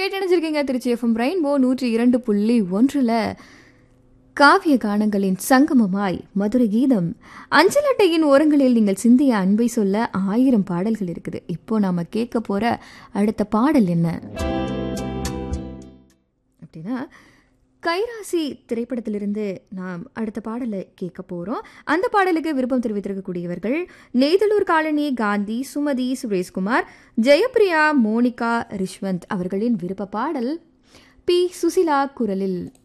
கேட்டணிஞ்சிருக்கீங்க Trichy FM rainbow நூற்றி இரண்டு புள்ளி ஒன்றில் காவிய கானங்களின் சங்கமமாய் மதுரை கீதம் அஞ்சல் அட்டையின் ஓரங்களில் நீங்கள் சிந்திய அன்பை சொல்ல ஆயிரம் பாடல்கள் இருக்குது இப்போ நாம கேட்க போற அடுத்த பாடல் என்ன அப்படின்னா கைராசி திரைப்படத்திலிருந்து நாம் அடுத்த பாடலை கேட்க போகிறோம் அந்த பாடலுக்கு விருப்பம் தெரிவித்திருக்கக்கூடியவர்கள் நெய்தலூர் காலனி காந்தி சுமதி சுரேஷ்குமார் ஜெயப்பிரியா மோனிகா ரிஷ்வந்த் அவர்களின் விருப்ப பாடல் பி சுசிலா குரலில்